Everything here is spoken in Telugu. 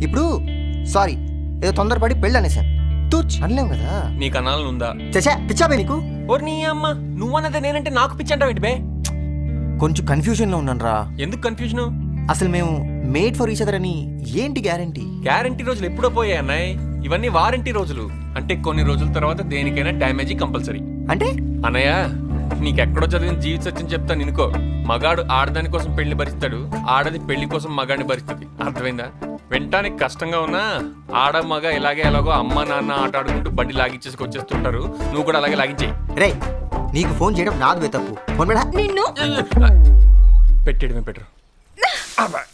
ఇప్పుడు సారీ ఏదో తొందరపడి పెళ్ళి అనేసాను తూచ్ అనలేం కదా నీకు అనాలని ఉందా చచ్చా పిచ్చాబే నీకు ఓర్ నీ అమ్మ నువ్వన్నదే నేనంటే నాకు పిచ్చంటావు ఏంటి బే కొంచెం కన్ఫ్యూజన్లో ఉన్నాను రా ఎందుకు కన్ఫ్యూజన్ అసలు మేము మేడ్ ఫర్ ఈచ్ అదర్ అని ఏంటి గ్యారంటీ గ్యారంటీ రోజులు ఎప్పుడో పోయాయి అన్నాయ్ ఇవన్నీ వారంటీ రోజులు అంటే కొన్ని రోజుల తర్వాత దేనికైనా డ్యామేజీ కంపల్సరీ అంటే అన్నయ్య నీకెక్కడో చదివిన జీవిత సత్యం చెప్తాను ఇనుకో మగాడు ఆడదాని కోసం పెళ్లి భరిస్తాడు ఆడది పెళ్లి కోసం మగాడిని భరిస్తుంది అర్థమైందా వినటానికి కష్టంగా ఉన్నా ఆడ మగ ఇలాగే ఎలాగో అమ్మ నాన్న ఆట ఆడుకుంటూ బండి లాగించేసి వచ్చేస్తుంటారు నువ్వు కూడా అలాగే లాగించేయి రే నీకు ఫోన్ చేయడం నాది వే తప్పు ఫోన్ పెడా నిన్ను పెట్టేయడమే బెటర్